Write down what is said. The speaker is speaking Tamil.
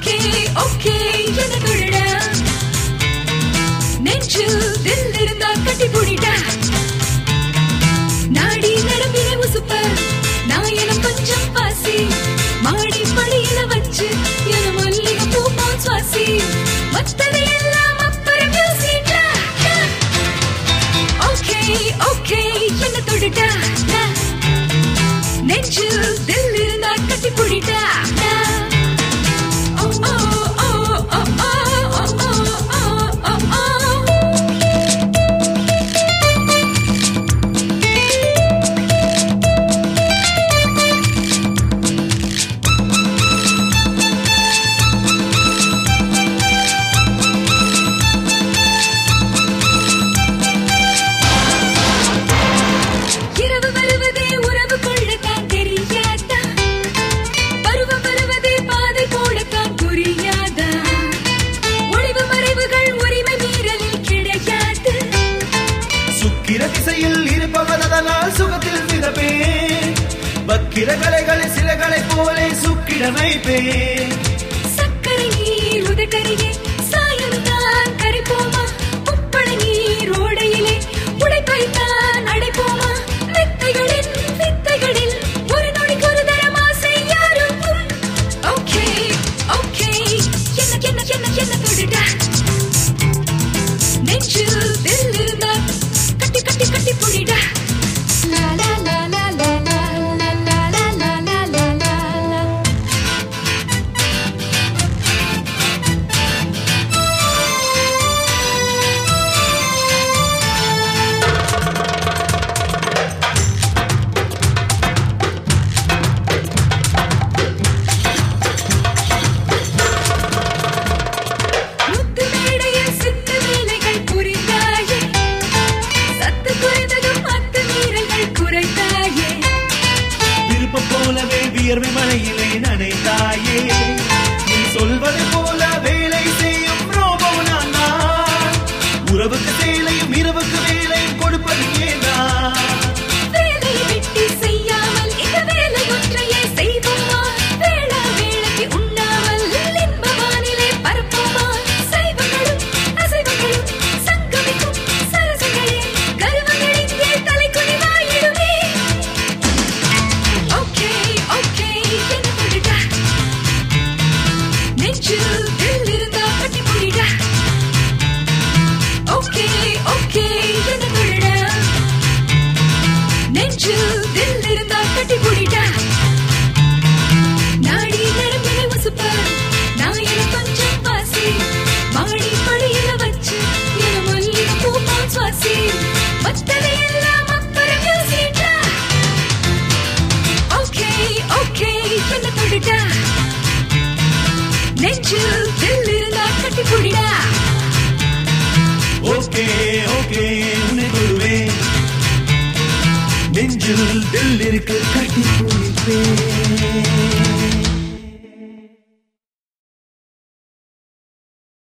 ஓகே ஓகே என்ன தொழுடா நெஞ்சில் தில் இருந்தா கட்டி போடிடா நாடி நரம்பில உசுப்ப நான் என கொஞ்சம் பாசி மாடி படியில வச்சு என மல்லிகை பூ போல் சுவாசி மத்தது எல்லாம் அப்புறம் யோசிடா ஓகே ஓகே என்ன தொடுடா நெஞ்சில் தில் இருந்தா கட்டி போடிடா ஓ ஓ ஓ ஓ ஓ ஓ ஓ ஓ இரவு வருவதே உறவு கொள்ளத்தான் தெரியாதா பருவம் வருவதே பாதை போடத்தான் புரியாதா ஒளிவு மறைவுகள் உரிமை மீறலில் கிடையாது சுக்கிர திசையில் இருப்பவனதனால் சுகத்தில் மிதப்பே வக்கிர கலைகளை சிலகளை போலே சுக்கிட வைப்பேன் சக்கரை நீர் உதட்டருகே சாயம் தான் கரைப்போமா உப்பள நீர் ஓடையிலே உடைப்பைத்தான் அடைப்போமா வித்தைகளின் வித்தைகளில் ஒரு நொடிக்கு ஒரு தரம் ஆசை யாருக்கும் ஓகே ஓகே என்ன என்ன என்ன என்ன தொடுடா நெஞ்சில் தில் இருந்தா கட்டி கட்டி கட்டி புடிடா லா லா லா லா லா லா லா லா லா லா லா லா லா முத்து மேடையில் சித்து வேலைகள் புரிந்தாயே சத்து குறைந்ததும் அத்து மீறல்கள் குறைத்தாயே விருப்பம் போலவே வியர்வை மலையிலே நனைந்தாயே நீ சொல்வது போல வேலை செய்யும் ரோபோ நான் தான். உறவுக்கு சேலையும் இரவுக்கு வேலையும் கொடுப்பது ஏதான் வேலையை விட்டு செய்யாமல் இந்த வேலை ஒன்றையே செய்வோமா வேளா வேளைக்கு உண்ணாமல் இன்ப வானிலே பரப்போமா சைவங்களும் அசைவங்களும் சங்கமிக்கும் சரசங்களே கருவங்கள் இங்கே தலைக்குனிவாயிடுமே ஓகே ஓகே என்ன தொடுடா நெஞ்சில் தில் இருந்தா கட்டி புடிடா ஓகே ஓகே என்ன தொடுடா நெஞ்சில் தில் இருந்தா கட்டி புடிடா நாடி நரம்பில உசுப்ப நான் என கொஞ்சம் பாசி மாடி படியில வச்சு என மல்லிகை பூ போல் சுவாசி மத்தது எல்லாம் அப்புறம் யோசிடா ஓகே ஓகே என்ன தொடுடா நெஞ்சில் தில் இருந்தா கட்டி புடிடா ஓகே ஓகே உன்னை கொள்வேன் நெஞ்சில் தில் இருக்கு கட்டி போயிருப்பேன்